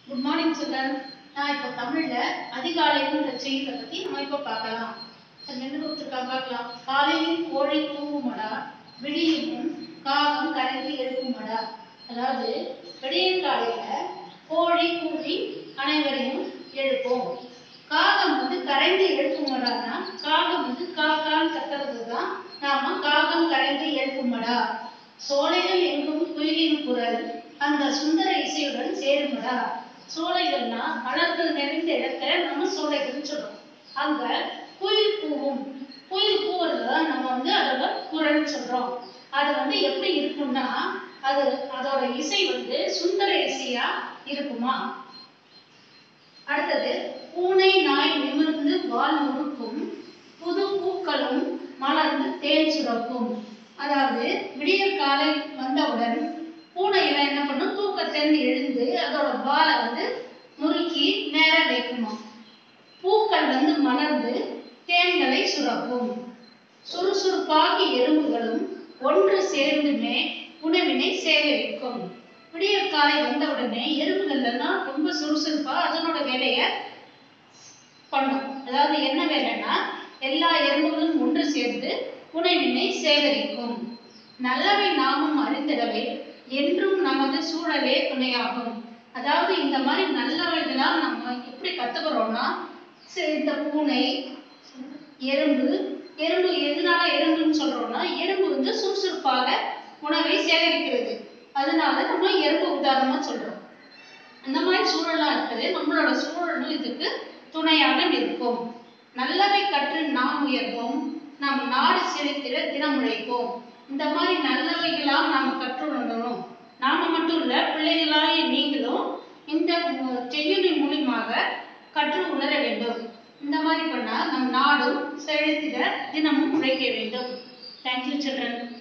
good morning children நான் இப்போ தமிழ்ல அதிகாலைன்ற செய்தியை பத்தி நம்ம இப்போ பார்க்கலாம் அது என்ன கொடுத்துருக்கா பார்க்கலாம் காலையில் கோழி கூவுமடா விடியும் காகம் கரைந்து எழுப்புமடா அதாவது விடியற் காலையில கோழி கூவி அனைவரையும் எழுப்பும் காகம் வந்து கரைந்து எழுப்புமடானா காகம் வந்து காக்கான்னு கத்துறது தான் நாம காகம் கரைந்து எழுப்புமடா சோலைகள் எங்கும் குயிலின் குரல் அந்த சுந்தர இசையுடன் சேருமடா சோலைகள்னா மலர்கள் நிறைந்த இடத்தை நம்ம சோலைகள்னு சொல்றோம் அங்க குயில் கூவும் குயில் கூவுறது தான் நம்ம வந்து அதோட குரல் சொல்றோம் அது வந்து எப்படி இருக்கும்னா அது அதோட இசை வந்து சுந்தர இசையா இருக்குமா அடுத்தது பூனை நாய் நிமிர்ந்து வால் முறுக்கும் புது பூக்களும் மலர்ந்து தேன் சுரக்கும் அதாவது விடியற் காலை வந்தவுடன் பூனை எல்லாம் என்ன பண்ணும் தூக்கத்திலிருந்து எழுந்து அதோட வாலை வந்து முறுக்கி நேர வைக்குமா பூக்கள் வந்து மலர்ந்து தேன்களை சுரக்கும் சுறுசுறுப்பாகி எறும்புகளும் ஒன்று சேர்ந்துமே உணவினை சேகரிக்கும் விடியற் காலை வந்தவுடனே எறும்புகள் எல்லாம் ரொம்ப சுறுசுறுப்பா அதனோட வேலையை பண்ணும் அதாவது என்ன வேலைன்னா எல்லா எறும்புகளும் ஒன்று சேர்ந்து உணவினை சேகரிக்கும் நல்லவை நாமும் அறிந்திடவே என்றும் நமது சூழலே துணையாகும் அதாவது இந்த மாதிரி நல்லவைகளாம் நம்ம எப்படி கத்துக்கிறோம்னா சரி, இந்த பூனை எறும்பு எறும்பு எதனால எறும்புன்னு சொல்றோம்னா எறும்பு வந்து சுறுசுறுப்பாக உணவை சேகரிக்கிறது அதனால நம்ம எறும்பு உதாரணமா சொல்றோம் அந்த மாதிரி சூழலா இருக்குது நம்மளோட சூழலும் இதுக்கு துணையாக நிற்கும் நல்லவை கற்று நாம் உயர்வோம் நம் நாடு செழித்திட தினம் உழைப்போம் இந்த மாதிரி நல்லவைகளாம் நாம கற்றுணரணும் நாம மட்டும் இல்ல பிள்ளைகளாகிய நீங்களும் இந்த மு- செய்யுளி மூலியமாக கற்று உணர வேண்டும் இந்த மாதிரி பண்ணா நம் நாடும் செழித்திட தினமும் உழைக்க வேண்டும் தேங்க்யூ சில்ட்ரன்